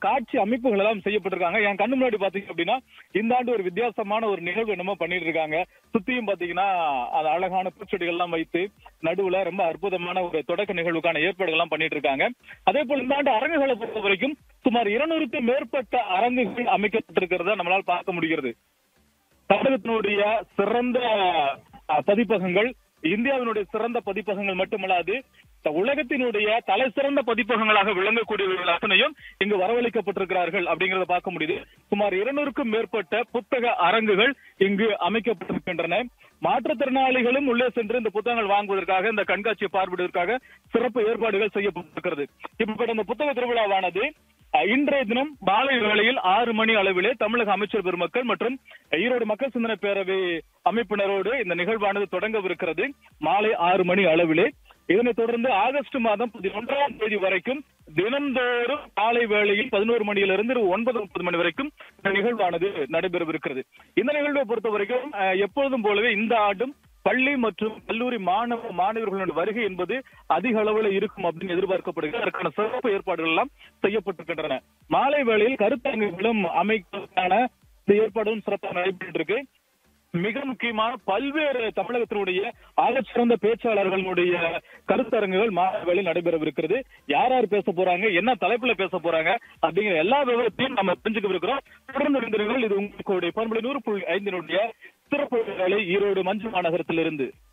காட்சி அமைப்புகள் எல்லாம் செய்யப்பட்டிருக்காங்க என் கண்ணு முன்னாடி பாத்தீங்க அப்படின்னா இந்த ஆண்டு ஒரு வித்தியாசமான ஒரு நிகழ்வு என்னமோ பண்ணிட்டு இருக்காங்க சுத்தியும் பாத்தீங்கன்னா அது அழகான பூச்செடிகள் எல்லாம் வைத்து நடுவுல ரொம்ப அற்புதமான ஒரு தொடக்க நிகழ்வுக்கான ஏற்பாடுகள் எல்லாம் பண்ணிட்டு இருக்காங்க அதே போல இந்த ஆண்டு அரங்குகளை பொறுத்த வரைக்கும் சுமார் இருநூறுக்கும் மேற்பட்ட அரங்குகள் அமைக்கப்பட்டிருக்கிறத நம்மளால் பார்க்க முடிகிறது தமிழகத்தினுடைய சிறந்த அஹ், பதிப்பகங்கள் இந்தியாவினுடைய சிறந்த பதிப்பகங்கள் மட்டுமல்லாது இந்த உலகத்தினுடைய தலை சிறந்த பதிப்பகங்களாக விளங்கக்கூடியவர்கள் அத்தனையும் இங்கு வரவழைக்கப்பட்டிருக்கிறார்கள் அப்படிங்கறத பார்க்க முடியுது சுமார் இருநூறுக்கும் மேற்பட்ட புத்தக அரங்குகள் இங்கு அமைக்கப்பட்டிருக்கின்றன மாற்றுத்திறனாளிகளும் உள்ளே சென்று இந்த புத்தகங்கள் வாங்குவதற்காக இந்த கண்காட்சியை பார்வையிடுவதற்காக சிறப்பு ஏற்பாடுகள் செய்யப்பட்டிருக்கிறது இப்ப இந்த புத்தக திருவிழாவானது அஹ், இன்றைய தினம் மாலை வேளையில் ஆறு மணி அளவிலே தமிழக அமைச்சர் பெருமக்கள் மற்றும் ஈரோடு மக்கள் சிந்தனை பேரவை அமைப்பினரோடு இந்த நிகழ்வானது தொடங்கவிருக்கிறது மாலை ஆறு மணி அளவிலே இதனைத் தொடர்ந்து ஆகஸ்ட் மாதம் பதினொன்றாம் தேதி வரைக்கும் தினந்தோறும் காலை வேளையில் பதினோரு மணியிலிருந்து இரவு ஒன்பது முப்பது மணி வரைக்கும் இந்த நிகழ்வானது நடைபெறவிருக்கிறது இந்த நிகழ்வை பொறுத்த வரைக்கும் அஹ், எப்பொழுதும் போலவே இந்த ஆண்டும் பள்ளி மற்றும் கல்லூரி மாணவ மாணவர்களுடைய வருகை என்பது அதிக அளவுல இருக்கும் அப்படின்னு எதிர்பார்க்கப்படுகிறது அதற்கான சிறப்பு ஏற்பாடுகள் எல்லாம் செய்யப்பட்டிருக்கின்றன மாலை வேளையில் கருத்தரங்குகளும் அமைப்பதற்கான இந்த ஏற்பாடும் சிறப்பாக நடைபெற்று இருக்கு மிக முக்கியமான பல்வேறு தமிழகத்தினுடைய ஆகச்சிறந்த பேச்சாளர்களுடைய கருத்தரங்குகள் மாணவர்களில் நடைபெறவிருக்கிறது யார் யார் பேச போறாங்க என்ன தலைப்புல பேச போறாங்க அப்படிங்கிற எல்லா விவரத்தையும் நம்ம தெரிஞ்சுக்கவிருக்கிறோம் தொடர்ந்து இருந்திருங்கள் இது உங்களுடைய பண்புல நூறு புள்ளி ஐந்தினுடைய சிறப்பு வேலை ஈரோடு மஞ்சு மாநகரத்திலிருந்து